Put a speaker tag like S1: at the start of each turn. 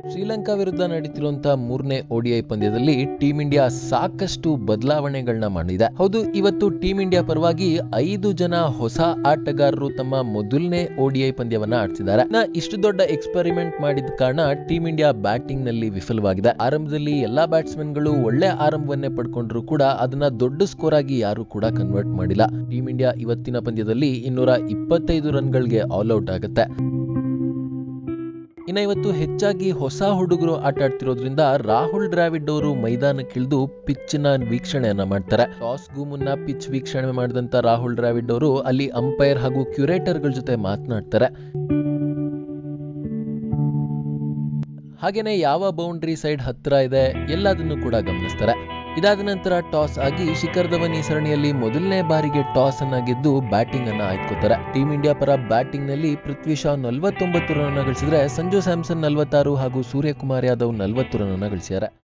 S1: ಶ್ರೀಲಂಕಾ ವಿರುದ್ಧ ನಡೀತಿರುವಂತಹ ಮೂರನೇ ಓಡಿಐ ಪಂದ್ಯದಲ್ಲಿ ಟೀಂ ಇಂಡಿಯಾ ಸಾಕಷ್ಟು ಬದಲಾವಣೆಗಳನ್ನ ಮಾಡಿದೆ ಹೌದು ಇವತ್ತು ಟೀಂ ಇಂಡಿಯಾ ಪರವಾಗಿ ಐದು ಜನ ಹೊಸ ಆಟಗಾರರು ತಮ್ಮ ಮೊದಲನೇ ಓಡಿಐ ಪಂದ್ಯವನ್ನ ಆಡ್ತಿದ್ದಾರೆ ನಾ ಇಷ್ಟು ದೊಡ್ಡ ಎಕ್ಸ್ಪೆರಿಮೆಂಟ್ ಮಾಡಿದ ಕಾರಣ ಟೀಂ ಇಂಡಿಯಾ ಬ್ಯಾಟಿಂಗ್ ನಲ್ಲಿ ವಿಫಲವಾಗಿದೆ ಆರಂಭದಲ್ಲಿ ಎಲ್ಲಾ ಬ್ಯಾಟ್ಸ್ಮನ್ ಗಳು ಒಳ್ಳೆ ಆರಂಭವನ್ನೇ ಪಡ್ಕೊಂಡ್ರು ಕೂಡ ಅದನ್ನ ದೊಡ್ಡ ಸ್ಕೋರ್ ಆಗಿ ಯಾರು ಕೂಡ ಕನ್ವರ್ಟ್ ಮಾಡಿಲ್ಲ ಟೀಂ ಇಂಡಿಯಾ ಇವತ್ತಿನ ಪಂದ್ಯದಲ್ಲಿ ಇನ್ನೂರ ಇಪ್ಪತ್ತೈದು ರನ್ಗಳಿಗೆ ಆಲ್ ಔಟ್ ಆಗುತ್ತೆ ಇನ್ನ ಇವತ್ತು ಹೆಚ್ಚಾಗಿ ಹೊಸ ಹುಡುಗರು ಆಟ ಆಡ್ತಿರೋದ್ರಿಂದ ರಾಹುಲ್ ದ್ರಾವಿಡ್ ಅವರು ಮೈದಾನಕ್ಕಿಳಿದು ಪಿಚ್ ನ ವೀಕ್ಷಣೆಯನ್ನ ಮಾಡ್ತಾರೆ ಟಾಸ್ಗೂ ಮುನ್ನ ಪಿಚ್ ವೀಕ್ಷಣೆ ಮಾಡಿದಂತ ರಾಹುಲ್ ದ್ರಾವಿಡ್ ಅವರು ಅಲ್ಲಿ ಅಂಪೈರ್ ಹಾಗೂ ಕ್ಯೂರೇಟರ್ ಗಳ ಜೊತೆ ಮಾತನಾಡ್ತಾರೆ ಹಾಗೇನೆ ಯಾವ ಬೌಂಡ್ರಿ ಸೈಡ್ ಹತ್ರ ಇದೆ ಎಲ್ಲದನ್ನು ಕೂಡ ಗಮನಿಸ್ತಾರೆ ಇದಾದ ನಂತರ ಟಾಸ್ ಆಗಿ ಶಿಖರ್ ಧವನ್ ಈ ಸರಣಿಯಲ್ಲಿ ಮೊದಲನೇ ಬಾರಿಗೆ ಟಾಸ್ ಅನ್ನ ಗೆದ್ದು ಬ್ಯಾಟಿಂಗ್ ಅನ್ನ ಆಯ್ಕೋತಾರೆ ಟೀಂ ಇಂಡಿಯಾ ಪರ ಬ್ಯಾಟಿಂಗ್ ನಲ್ಲಿ ಪೃಥ್ವಿ ಶಾ ನಲವತ್ತೊಂಬತ್ತು ರನ್ ಗಳಿಸಿದ್ರೆ ಸಂಜು ಸ್ಯಾಮ್ಸನ್ ನಲವತ್ತಾರು ಹಾಗೂ ಸೂರ್ಯಕುಮಾರ್ ಯಾದವ್ ನಲವತ್ತು ರನ್ ಗಳಿಸಿದ್ದಾರೆ